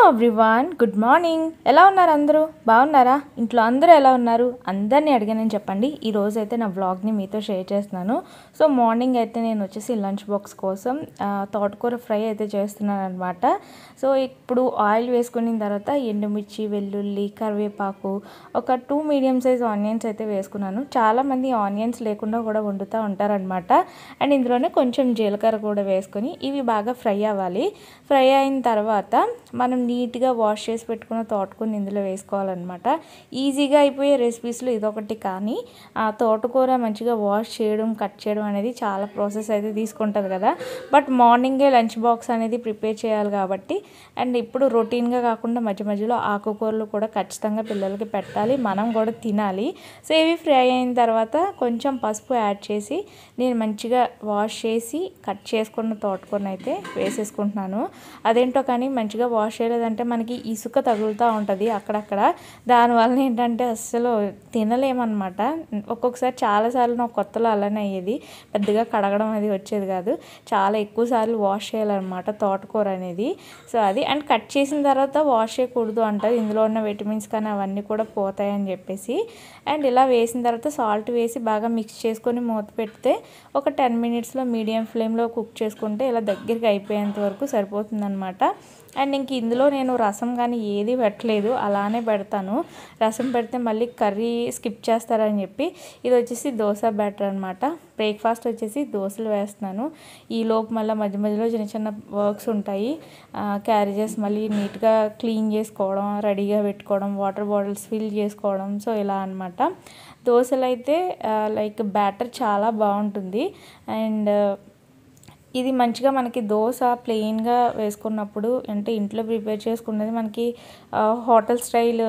everyone good morning ఎలా ఉన్నారు అందరూ బాగున్నారా ఇంట్లో అందరూ ఎలా ఉన్నారు అందరినీ అడిగానని చెప్పండి ఈ రోజు అయితే నా వ్లాగ్ని మీతో షేర్ చేస్తున్నాను సో మార్నింగ్ అయితే నేను వచ్చేసి లంచ్ బాక్స్ కోసం ఆ, తోటకూర ఫ్రై అయితే చేస్తున్నాను అనమాట సో ఇప్పుడు ఆయిల్ వేసుకున్న తర్వాత ఎండుమిర్చి వెల్లుల్లి కరివేపాకు ఒక టూ మీడియం సైజ్ ఆనియన్స్ అయితే వేసుకున్నాను చాలామంది ఆనియన్స్ లేకుండా కూడా వండుతూ ఉంటారనమాట అండ్ ఇందులోనే కొంచెం జీలకర్ర కూడా వేసుకొని ఇవి బాగా ఫ్రై అవ్వాలి ఫ్రై అయిన తర్వాత మనం నీట్గా వాష్ చేసి పెట్టుకున్న తోటకూరని ఇందులో వేసుకోవాలన్నమాట ఈజీగా అయిపోయే రెసిపీస్లో ఇదొకటి కానీ ఆ తోటకూర మంచిగా వాష్ చేయడం కట్ చేయడం అనేది చాలా ప్రాసెస్ అయితే తీసుకుంటుంది కదా బట్ మార్నింగే లంచ్ బాక్స్ అనేది ప్రిపేర్ చేయాలి కాబట్టి అండ్ ఇప్పుడు రొటీన్గా కాకుండా మధ్య మధ్యలో ఆకుకూరలు కూడా ఖచ్చితంగా పిల్లలకి పెట్టాలి మనం కూడా తినాలి సో ఇవి ఫ్రై అయిన తర్వాత కొంచెం పసుపు యాడ్ చేసి నేను మంచిగా వాష్ చేసి కట్ చేసుకున్న తోటకూరని అయితే వేసేసుకుంటున్నాను అదేంటో కానీ మంచిగా వాష్ చేయలేదంటే మనకి ఇసుక తగులుతూ ఉంటుంది అక్కడక్కడ దానివల్ల ఏంటంటే అస్సలు తినలేమన్నమాట ఒక్కొక్కసారి చాలాసార్లు నాకు కొత్తలో అలానే అయ్యేది పెద్దగా కడగడం అది వచ్చేది కాదు చాలా ఎక్కువ సార్లు వాష్ చేయాలన్నమాట తోటకూర అనేది సో అది అండ్ కట్ చేసిన తర్వాత వాష్ చేయకూడదు అంటారు ఇందులో ఉన్న విటమిన్స్ కానీ అవన్నీ కూడా పోతాయని చెప్పేసి అండ్ ఇలా వేసిన తర్వాత సాల్ట్ వేసి బాగా మిక్స్ చేసుకొని మూత పెడితే ఒక టెన్ మినిట్స్లో మీడియం ఫ్లేమ్లో కుక్ చేసుకుంటే ఇలా దగ్గరికి అయిపోయేంత వరకు సరిపోతుందన్నమాట అండ్ ఇంక ఇందులో నేను రసం కానీ ఏది పెట్టలేదు అలానే పెడతాను రసం పెడితే మళ్ళీ కర్రీ స్కిప్ చేస్తారని చెప్పి ఇది వచ్చేసి దోశ బ్యాటర్ అనమాట బ్రేక్ఫాస్ట్ వచ్చేసి దోశలు వేస్తున్నాను ఈ లోపు మళ్ళీ మధ్య మధ్యలో చిన్న చిన్న వర్క్స్ ఉంటాయి క్యారేజెస్ మళ్ళీ నీట్గా క్లీన్ చేసుకోవడం రెడీగా పెట్టుకోవడం వాటర్ బాటిల్స్ ఫిల్ చేసుకోవడం సో ఇలా అనమాట దోశలు అయితే లైక్ బ్యాటర్ చాలా బాగుంటుంది అండ్ ఇది మంచిగా మనకి దోశ ప్లెయిన్గా వేసుకున్నప్పుడు అంటే ఇంట్లో ప్రిపేర్ చేసుకున్నది మనకి హోటల్ స్టైల్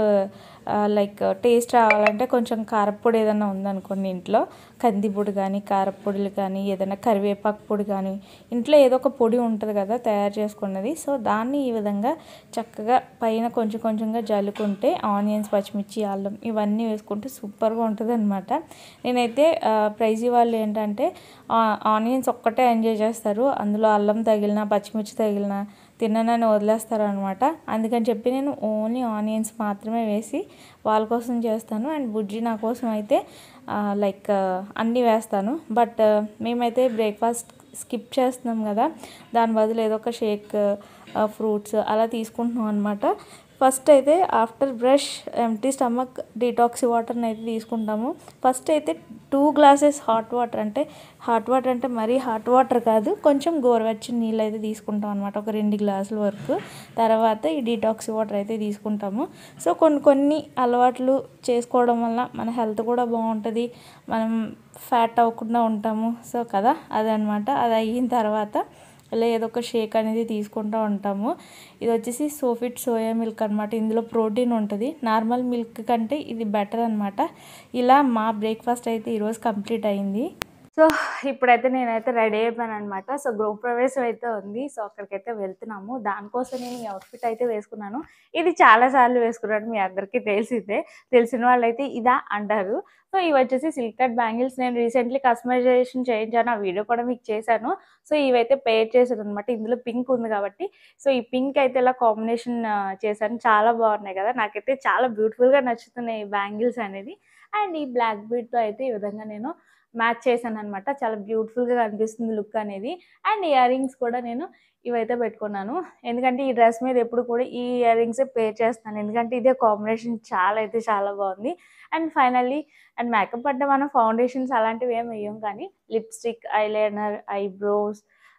లైక్ టేస్ట్ రావాలంటే కొంచెం కారప్పొడి ఏదైనా ఉందనుకోండి ఇంట్లో కందిపొడి కానీ కారప్పొడులు కానీ ఏదైనా కరివేపాకు పొడి కానీ ఇంట్లో ఏదో ఒక పొడి ఉంటుంది కదా తయారు చేసుకున్నది సో దాన్ని ఈ విధంగా చక్కగా పైన కొంచెం కొంచెంగా జల్లుకుంటే ఆనియన్స్ పచ్చిమిర్చి అల్లం ఇవన్నీ వేసుకుంటే సూపర్గా ఉంటుంది అనమాట నేనైతే ప్రైజీ వాళ్ళు ఏంటంటే ఆనియన్స్ ఒక్కటే ఎంజాయ్ చేస్తారు అందులో అల్లం తగిలిన పచ్చిమిర్చి తగిలిన తిననని వదిలేస్తారు అనమాట అందుకని చెప్పి నేను ఓన్లీ ఆనియన్స్ మాత్రమే వేసి వాళ్ళ కోసం చేస్తాను అండ్ బుజ్జి నా కోసం అయితే లైక్ అన్నీ వేస్తాను బట్ మేమైతే బ్రేక్ఫాస్ట్ స్కిప్ చేస్తున్నాం కదా దాని బదులు ఏదో ఒక షేక్ ఫ్రూట్స్ అలా తీసుకుంటున్నాం అనమాట ఫస్ట్ అయితే after brush empty stomach detox వాటర్ని అయితే తీసుకుంటాము ఫస్ట్ అయితే టూ గ్లాసెస్ హాట్ వాటర్ అంటే హాట్ వాటర్ అంటే మరీ హాట్ వాటర్ కాదు కొంచెం గోరువెచ్చని నీళ్ళు అయితే తీసుకుంటాం అనమాట ఒక రెండు గ్లాసుల వరకు తర్వాత ఈ డీటాక్స్ వాటర్ అయితే తీసుకుంటాము సో కొన్ని కొన్ని అలవాట్లు చేసుకోవడం వల్ల మన హెల్త్ కూడా బాగుంటుంది మనం ఫ్యాట్ అవ్వకుండా ఉంటాము సో కదా అదనమాట అది అయిన తర్వాత ఇలా ఏదో ఒక షేక్ అనేది తీసుకుంటూ ఉంటాము ఇది వచ్చేసి సోఫిట్ సోయా మిల్క్ అనమాట ఇందులో ప్రోటీన్ ఉంటుంది నార్మల్ మిల్క్ కంటే ఇది బెటర్ అనమాట ఇలా మా బ్రేక్ఫాస్ట్ అయితే ఈరోజు కంప్లీట్ అయింది సో ఇప్పుడైతే నేనైతే రెడీ అయిపోయాను అనమాట సో గృహప్రవేశం అయితే ఉంది సో అక్కడికైతే వెళ్తున్నాము దానికోసం నేను ఈ అవుట్ఫిట్ అయితే వేసుకున్నాను ఇది చాలా సార్లు వేసుకున్నాను మీ అందరికీ తెలిసిందే తెలిసిన వాళ్ళైతే ఇదా అంటారు సో ఇవి వచ్చేసి సిల్క్ కట్ బ్యాంగిల్స్ నేను రీసెంట్లీ కస్టమైజేషన్ చేయించాను ఆ వీడియో కూడా మీకు చేశాను సో ఇవైతే పేర్ చేశాను అనమాట ఇందులో పింక్ ఉంది కాబట్టి సో ఈ పింక్ అయితే ఇలా కాంబినేషన్ చేశాను చాలా బాగున్నాయి కదా నాకైతే చాలా బ్యూటిఫుల్గా నచ్చుతున్నాయి ఈ బ్యాంగిల్స్ అనేది అండ్ ఈ బ్లాక్ బీడ్తో అయితే ఈ విధంగా నేను మ్యాచ్ చేశాను అనమాట చాలా బ్యూటిఫుల్గా కనిపిస్తుంది లుక్ అనేది అండ్ ఇయర్ రింగ్స్ కూడా నేను ఇవైతే పెట్టుకున్నాను ఎందుకంటే ఈ డ్రెస్ మీద ఎప్పుడు కూడా ఈ ఇయర్ రింగ్సే పే చేస్తాను ఎందుకంటే ఇదే కాంబినేషన్ చాలా అయితే చాలా బాగుంది అండ్ ఫైనల్లీ అండ్ మేకప్ అంటే మనం ఫౌండేషన్స్ అలాంటివి ఏమి వేయం కానీ లిప్స్టిక్ ఐలైనర్ ఐబ్రోస్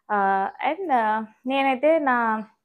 అండ్ నేనైతే నా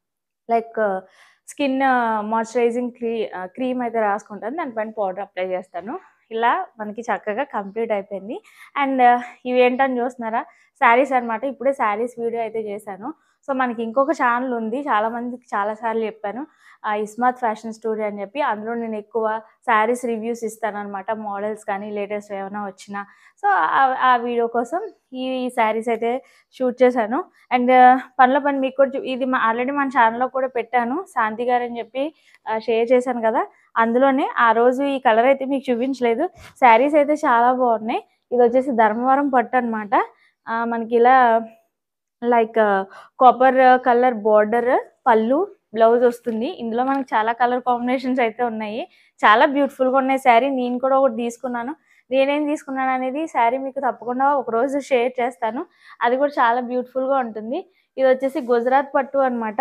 like skin moisturising cream cream అయితే రాసుకుంటాను దానిపైన పౌడర్ అప్లై చేస్తాను ఇలా మనకి చక్కగా కంప్లీట్ అయిపోయింది అండ్ ఇవి ఏంటని చూస్తున్నారా శారీస్ అనమాట ఇప్పుడే శారీస్ వీడియో అయితే చేశాను సో మనకి ఇంకొక ఛానల్ ఉంది చాలా మందికి చాలా సార్లు చెప్పాను ఆ ఇస్మాత్ ఫ్యాషన్ స్టూడియో అని చెప్పి అందులో నేను ఎక్కువ శారీస్ రివ్యూస్ ఇస్తాను అనమాట మోడల్స్ కానీ లేటెస్ట్ ఏమైనా వచ్చినా సో ఆ వీడియో కోసం ఈ శారీస్ అయితే షూట్ చేశాను అండ్ పనుల పని మీకు కూడా చూ- ఇది ఆల్రెడీ మన ఛానల్లో కూడా పెట్టాను శాంతి గారు అని చెప్పి షేర్ చేశాను కదా అందులోనే ఆ రోజు ఈ కలర్ అయితే మీకు చూపించలేదు శారీస్ అయితే చాలా బాగున్నాయి ఇది వచ్చేసి ధర్మవరం పట్టు అనమాట మనకి ఇలా లైక్ కాపర్ కలర్ బార్డర్ పళ్ళు బ్లౌజ్ వస్తుంది ఇందులో మనకి చాలా కలర్ కాంబినేషన్స్ అయితే ఉన్నాయి చాలా బ్యూటిఫుల్గా ఉన్నాయి శారీ నేను కూడా ఒకటి తీసుకున్నాను నేనేం తీసుకున్నాను అనేది శారీ మీకు తప్పకుండా ఒక రోజు షేర్ చేస్తాను అది కూడా చాలా బ్యూటిఫుల్గా ఉంటుంది ఇది వచ్చేసి గుజరాత్ పట్టు అన్నమాట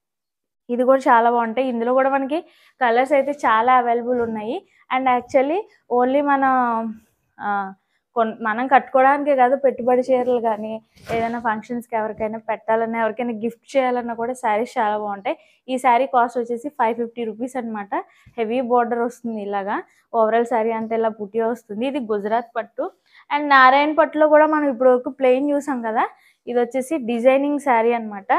ఇది కూడా చాలా బాగుంటాయి ఇందులో కూడా మనకి కలర్స్ అయితే చాలా అవైలబుల్ ఉన్నాయి అండ్ యాక్చువల్లీ ఓన్లీ మన ఆ, కొన్ మనం కట్టుకోవడానికే కాదు పెట్టుబడి చీరలు కానీ ఏదైనా ఫంక్షన్స్కి ఎవరికైనా పెట్టాలన్నా ఎవరికైనా గిఫ్ట్ చేయాలన్నా కూడా శారీస్ చాలా బాగుంటాయి ఈ శారీ కాస్ట్ వచ్చేసి ఫైవ్ ఫిఫ్టీ రూపీస్ అనమాట హెవీ బార్డర్ వస్తుంది ఇలాగా ఓవరాల్ శారీ అంతా ఇలా పుట్టి వస్తుంది ఇది గుజరాత్ పట్టు అండ్ నారాయణ పట్టులో కూడా మనం ఇప్పుడు వరకు ప్లెయిన్ చూసాం కదా ఇది వచ్చేసి డిజైనింగ్ శారీ అన్నమాట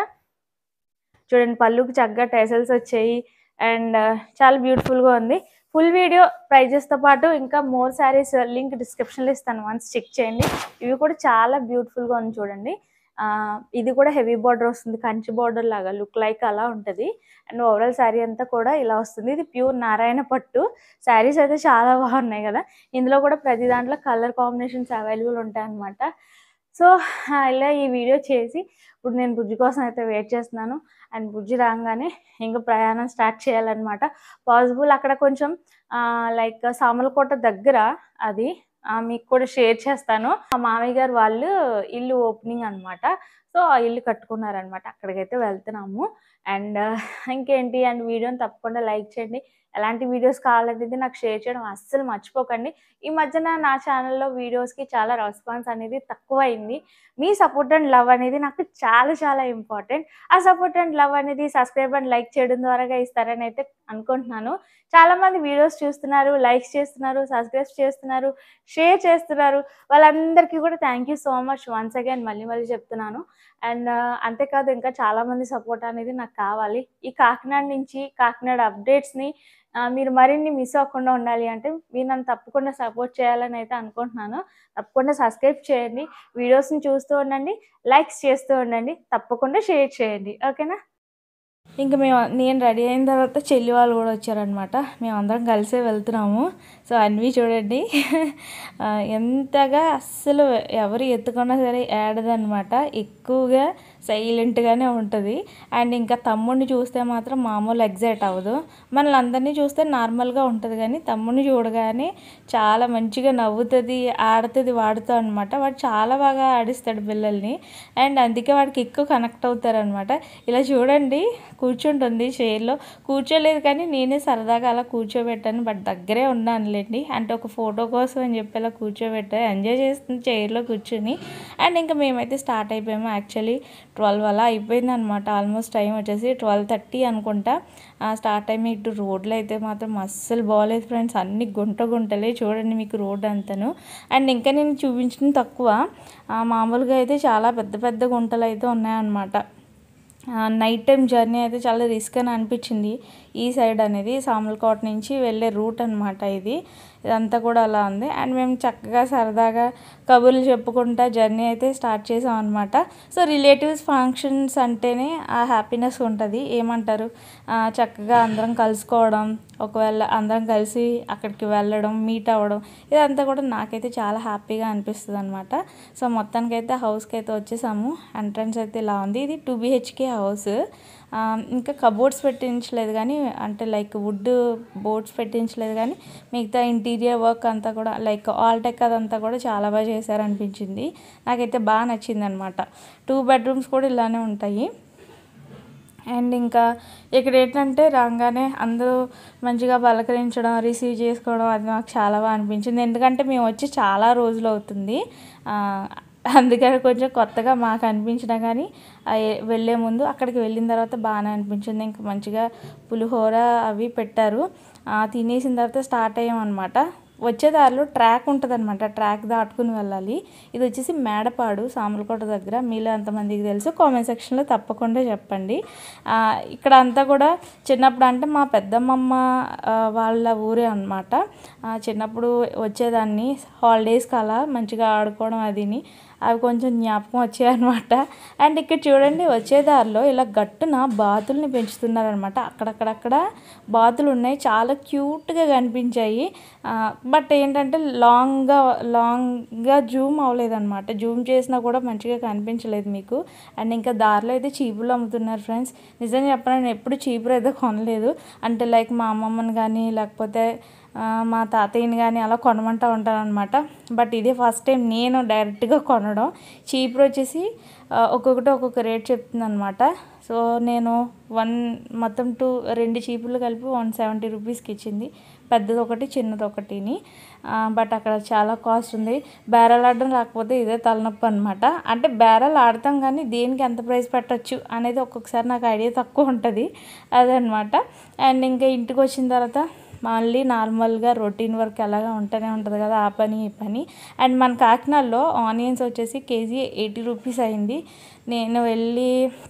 చూడండి పళ్ళుకి చక్కగా టెసల్స్ వచ్చాయి అండ్ చాలా బ్యూటిఫుల్గా ఉంది ఫుల్ వీడియో ప్రైజెస్తో పాటు ఇంకా మోర్ శారీస్ లింక్ డిస్క్రిప్షన్లో ఇస్తాను వన్స్ చెక్ చేయండి ఇవి కూడా చాలా బ్యూటిఫుల్గా ఉంది చూడండి ఆ, ఇది కూడా హెవీ బార్డర్ వస్తుంది కంచి బార్డర్ లాగా లుక్ లైక్ అలా ఉంటుంది అండ్ ఓవరాల్ శారీ అంతా కూడా ఇలా వస్తుంది ఇది ప్యూర్ నారాయణ పట్టు శారీస్ అయితే చాలా బాగున్నాయి కదా ఇందులో కూడా ప్రతి దాంట్లో కలర్ కాంబినేషన్స్ అవైలబుల్ ఉంటాయి అన్నమాట సో ఇలా ఈ వీడియో చేసి ఇప్పుడు నేను బుజ్జి కోసం అయితే వెయిట్ చేస్తున్నాను అండ్ బుజ్జి రాగానే ఇంకా ప్రయాణం స్టార్ట్ చేయాలన్నమాట పాసిబుల్ అక్కడ కొంచెం లైక్ సామలకోట దగ్గర అది ఆ, మీకు కూడా షేర్ చేస్తాను మా మామయ్య గారు వాళ్ళు ఇల్లు ఓపెనింగ్ అన్నమాట సో ఆ ఇల్లు కట్టుకున్నారనమాట అక్కడికైతే వెళ్తున్నాము అండ్ ఇంకేంటి అండ్ వీడియోని తప్పకుండా లైక్ చేయండి ఎలాంటి వీడియోస్ కావాలనేది నాకు షేర్ చేయడం అస్సలు మర్చిపోకండి ఈ మధ్యన నా ఛానల్లో వీడియోస్కి చాలా రెస్పాన్స్ అనేది తక్కువ అయింది మీ సపోర్ట్ అండ్ లవ్ అనేది నాకు చాలా చాలా ఇంపార్టెంట్ ఆ సపోర్ట్ అండ్ లవ్ అనేది సబ్స్క్రైబ్ అండ్ లైక్ చేయడం ద్వారాగా ఇస్తారని అయితే అనుకుంటున్నాను చాలా మంది వీడియోస్ చూస్తున్నారు లైక్స్ చేస్తున్నారు సబ్స్క్రైబ్ చేస్తున్నారు షేర్ చేస్తున్నారు వాళ్ళందరికీ కూడా thank you so much once again మళ్ళీ మళ్ళీ చెప్తున్నాను అండ్ అంతేకాదు ఇంకా చాలా మంది సపోర్ట్ అనేది నాకు కావాలి ఈ కాకినాడ నుంచి కాకినాడ అప్డేట్స్ని మీరు మరిన్ని మిస్ అవ్వకుండా ఉండాలి అంటే మీరు నన్ను తప్పకుండా సపోర్ట్ చేయాలని అయితే అనుకుంటున్నాను తప్పకుండా సబ్స్క్రైబ్ చేయండి వీడియోస్ని చూస్తూ ఉండండి లైక్స్ చేస్తూ ఉండండి తప్పకుండా షేర్ చేయండి ఓకేనా ఇంకా మేము నేను రెడీ అయిన తర్వాత చెల్లి వాళ్ళు కూడా వచ్చారనమాట మేము అందరం కలిసే వెళ్తున్నాము సో అన్వి చూడండి ఆ, ఎంతగా అస్సలు ఎవరు ఎత్తుకున్నా సరే ఏడదనమాట ఎక్కువగా సైలెంట్గానే ఉంటుంది అండ్ ఇంకా తమ్ముడిని చూస్తే మాత్రం మామూలు ఎగ్జైట్ అవ్వదు మనల్ని అందరినీ చూస్తే నార్మల్గా ఉంటుంది కానీ తమ్ముడిని చూడగానే చాలా మంచిగా నవ్వుతుంది ఆడుతుంది వాడుతూ అనమాట వాడు చాలా బాగా ఆడిస్తాడు పిల్లల్ని అండ్ అందుకే వాడికి ఎక్కువ కనెక్ట్ అవుతారనమాట ఇలా చూడండి కూర్చుంటుంది చైర్లో కూర్చోలేదు కానీ నేనే సరదాగా అలా కూర్చోబెట్టాను బట్ దగ్గరే ఉన్నానులేండి అంటే ఒక ఫోటో కోసం అని చెప్పి అలా కూర్చోబెట్టా ఎంజాయ్ చేస్తుంది చైర్లో కూర్చుని అండ్ ఇంకా మేమైతే స్టార్ట్ అయిపోయాము యాక్చువల్లీ ట్వెల్వ్ అలా అయిపోయింది అనమాట ఆల్మోస్ట్ టైం వచ్చేసి ట్వెల్వ్ థర్టీ అనుకుంటా స్టార్ట్ అయ్యి ఇటు రోడ్లు అయితే మాత్రం అస్సలు బాగోలేదు ఫ్రెండ్స్ అన్ని గుంట గుంటలే చూడండి మీకు రోడ్ అంతను అండ్ ఇంకా నేను చూపించిన తక్కువ ఆ, మామూలుగా అయితే చాలా పెద్ద పెద్ద గుంటలు అయితే ఉన్నాయన్నమాట నైట్ టైం జర్నీ అయితే చాలా రిస్క్ అని అనిపించింది ఈ సైడ్ అనేది సామలకోట నుంచి వెళ్ళే రూట్ అనమాట ఇది ఇదంతా కూడా అలా ఉంది అండ్ మేము చక్కగా సరదాగా కబుర్లు చెప్పుకుంటా జర్నీ అయితే స్టార్ట్ చేసాం అనమాట సో రిలేటివ్స్ ఫంక్షన్స్ అంటేనే ఆ హ్యాపీనెస్ ఉంటుంది ఏమంటారు ఆ, చక్కగా అందరం కలుసుకోవడం ఒకవేళ అందరం కలిసి అక్కడికి వెళ్ళడం మీట్ అవ్వడం ఇదంతా కూడా నాకైతే చాలా హ్యాపీగా అనిపిస్తుంది అనమాట సో మొత్తానికైతే హౌస్కి అయితే వచ్చేసాము ఎంట్రన్స్ అయితే ఇలా ఉంది ఇది టూ బిహెచ్కే హౌస్ ఆ, ఇంకా కబోర్డ్స్ పెట్టించలేదు కానీ అంటే లైక్ వుడ్ బోర్డ్స్ పెట్టించలేదు కానీ మిగతా ఇంటీరియర్ వర్క్ అంతా కూడా లైక్ ఆల్టెక్ అదంతా కూడా చాలా బాగా చేశారనిపించింది నాకైతే బాగా నచ్చింది అనమాట టూ బెడ్రూమ్స్ కూడా ఇలానే ఉంటాయి అండ్ ఇంకా ఇక్కడ ఏంటంటే రాగానే అందరూ మంచిగా పలకరించడం రిసీవ్ చేసుకోవడం అది నాకు చాలా బాగా అనిపించింది ఎందుకంటే మేము వచ్చి చాలా రోజులు అవుతుంది ఆ, అందుకని కొంచెం కొత్తగా మాకు అనిపించినా కానీ ఆ ఏ- వెళ్ళే ముందు అక్కడికి వెళ్ళిన తర్వాత బాగానే అనిపించింది ఇంకా మంచిగా పులిహోర అవి పెట్టారు ఆ, తినేసిన తర్వాత స్టార్ట్ అయ్యామన్నమాట వచ్చే దారిలో ట్రాక్ ఉంటుంది అనమాట ట్రాక్ దాటుకుని వెళ్ళాలి ఇది వచ్చేసి మేడపాడు సామలకోట దగ్గర మీలో ఎంతమందికి తెలుసు కామెంట్ సెక్షన్లో తప్పకుండా చెప్పండి ఆ, ఇక్కడ అంతా కూడా చిన్నప్పుడు అంటే మా పెద్దమ్మమ్మ ఆ, వాళ్ళ ఊరే అనమాట చిన్నప్పుడు వచ్చేదాన్ని హాలిడేస్కి అలా మంచిగా ఆడుకోవడం అదిని అవి కొంచెం జ్ఞాపకం వచ్చాయన్నమాట అండ్ ఇక్కడ చూడండి వచ్చే దారిలో ఇలా గట్టున బాతుల్ని పెంచుతున్నారనమాట అక్కడక్కడక్కడ బాతులు ఉన్నాయి చాలా క్యూట్గా కనిపించాయి బట్ ఏంటంటే లాంగ్గా లాంగ్గా జూమ్ అవ్వలేదన్నమాట జూమ్ చేసినా కూడా మంచిగా కనిపించలేదు మీకు అండ్ ఇంకా దారిలో అయితే చీపులు అమ్ముతున్నారు ఫ్రెండ్స్ నిజంగా చెప్పాలని నేను ఎప్పుడు చీపురు అయితే కొనలేదు అంటే లైక్ మా అమ్మమ్మని కానీ లేకపోతే ఆ, మా తాతయ్యని కానీ అలా కొనమంటా ఉంటారనమాట బట్ ఇదే ఫస్ట్ టైం నేను డైరెక్ట్గా కొనడం చీపురు వచ్చేసి ఆ, ఒక్కొక్కటి ఒక్కొక్క రేట్ చెప్తుంది అనమాట సో నేను వన్ మొత్తం టూ రెండు చీపుర్లు కలిపి వన్ సెవెంటీ రూపీస్కి ఇచ్చింది పెద్దది ఒకటి చిన్నది ఒకటిని ఆ, బట్ అక్కడ చాలా కాస్ట్ ఉంది బేరాలు ఆడడం రాకపోతే ఇదే తలనొప్పి అనమాట అంటే బేరాలు ఆడతాం కానీ దేనికి ఎంత ప్రైస్ పెట్టచ్చు అనేది ఒక్కొక్కసారి నాకు ఐడియా తక్కువ ఉంటుంది అదనమాట అండ్ ఇంకా ఇంటికి వచ్చిన తర్వాత మళ్ళీ నార్మల్గా రొటీన్ వర్క్ ఎలాగా ఉంటూనే ఉంటుంది కదా ఆ పని ఈ పని అండ్ మన కాకినాడలో ఆనియన్స్ వచ్చేసి కేజీ ఎయిటీ రూపీస్ అయింది నేను వెళ్ళి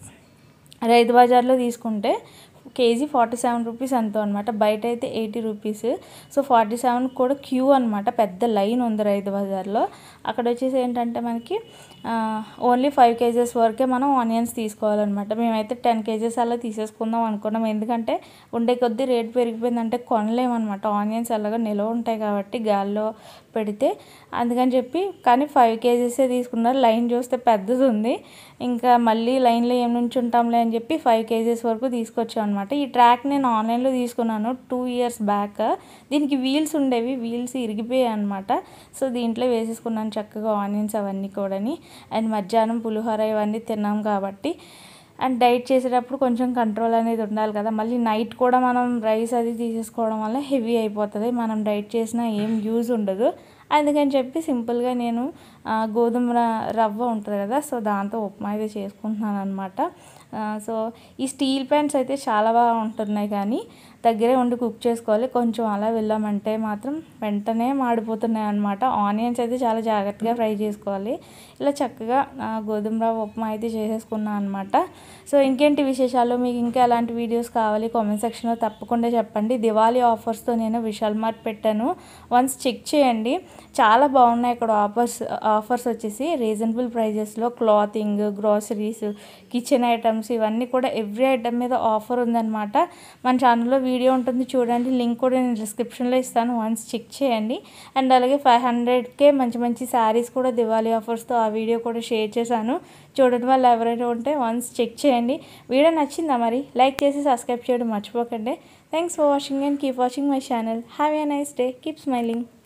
రైతు బజార్లో తీసుకుంటే కేజీ ఫార్టీ సెవెన్ రూపీస్ ఎంతో అనమాట బయట అయితే eighty rupees so forty seven కూడా క్యూ అనమాట పెద్ద లైన్ ఉంది రైతు బజార్లో అక్కడ వచ్చేసి ఏంటంటే మనకి ఓన్లీ ఫైవ్ కేజెస్ వరకే మనం ఆనియన్స్ తీసుకోవాలన్నమాట మేమైతే టెన్ కేజెస్ అలా తీసేసుకుందాం అనుకున్నాం ఎందుకంటే ఉండే కొద్దీ రేట్ పెరిగిపోయిందంటే కొనలేమన్నమాట ఆనియన్స్ అలాగా నిల్వ ఉంటాయి కాబట్టి గాల్లో పెడితే అందుకని చెప్పి కానీ ఫైవ్ కేజెసే తీసుకున్నారు లైన్ చూస్తే పెద్దది ఉంది ఇంకా మళ్ళీ లైన్లో ఏం నుంచి ఉంటాంలే అని చెప్పి ఫైవ్ కేజెస్ వరకు తీసుకొచ్చాం అనమాట ఈ ట్రాక్ నేను ఆన్లైన్లో తీసుకున్నాను టూ ఇయర్స్ బ్యాక్ దీనికి వీల్స్ ఉండేవి వీల్స్ ఇరిగిపోయాయి అనమాట సో దీంట్లో వేసేసుకున్నాను చక్కగా ఆనియన్స్ అవన్నీ కూడాని అండ్ మధ్యాహ్నం పులిహోర ఇవన్నీ తిన్నాం కాబట్టి అండ్ డైట్ చేసేటప్పుడు కొంచెం కంట్రోల్ అనేది ఉండాలి కదా మళ్ళీ నైట్ కూడా మనం రైస్ అది తీసేసుకోవడం వల్ల హెవీ అయిపోతుంది మనం డైట్ చేసినా ఏం యూజ్ ఉండదు అందుకని చెప్పి సింపుల్గా నేను ఆ, గోధుమ ర- రవ్వ ఉంటుంది కదా సో దాంతో ఉప్మా అయితే చేసుకుంటున్నాను అనమాట సో ఈ స్టీల్ ప్యాన్స్ అయితే చాలా బాగా ఉంటున్నాయి కానీ దగ్గరే ఉండి కుక్ చేసుకోవాలి కొంచెం అలా వెళ్ళామంటే మాత్రం వెంటనే మాడిపోతున్నాయి అనమాట ఆనియన్స్ అయితే చాలా జాగ్రత్తగా ఫ్రై చేసుకోవాలి ఇలా చక్కగా ఆ, గోధుమ రవ్వ ఉప్మా అయితే చేసేసుకున్నాను అనమాట సో ఇంకేంటి విశేషాలు మీకు ఇంకా ఎలాంటి వీడియోస్ కావాలి కామెంట్ సెక్షన్లో తప్పకుండా చెప్పండి దివాళీ ఆఫర్స్తో నేను విశాల్ మార్ట్ పెట్టాను వన్స్ చెక్ చేయండి చాలా బాగున్నాయి ఇక్కడ ఆఫర్స్ ఆఫర్స్ వచ్చేసి రీజనబుల్ ప్రైజెస్లో క్లాతింగ్ గ్రాసరీస్ కిచెన్ ఐటమ్స్ ఇవన్నీ కూడా ఎవ్రీ ఐటమ్ మీద ఆఫర్ ఉందన్నమాట మన ఛానల్లో వీడియో ఉంటుంది చూడండి లింక్ కూడా నేను డిస్క్రిప్షన్లో ఇస్తాను వన్స్ చెక్ చేయండి అండ్ అలాగే ఫైవ్ హండ్రెడ్కే మంచి మంచి శారీస్ కూడా దివాళీ ఆఫర్స్తో ఆ వీడియో కూడా షేర్ చేశాను చూడడం వల్ల ఎవరైనా ఉంటే వన్స్ చెక్ చేయండి వీడియో నచ్చిందా మరి లైక్ చేసి సబ్స్క్రైబ్ చేయడం మర్చిపోకండి thanks for watching and keep watching my channel have a nice day keep smiling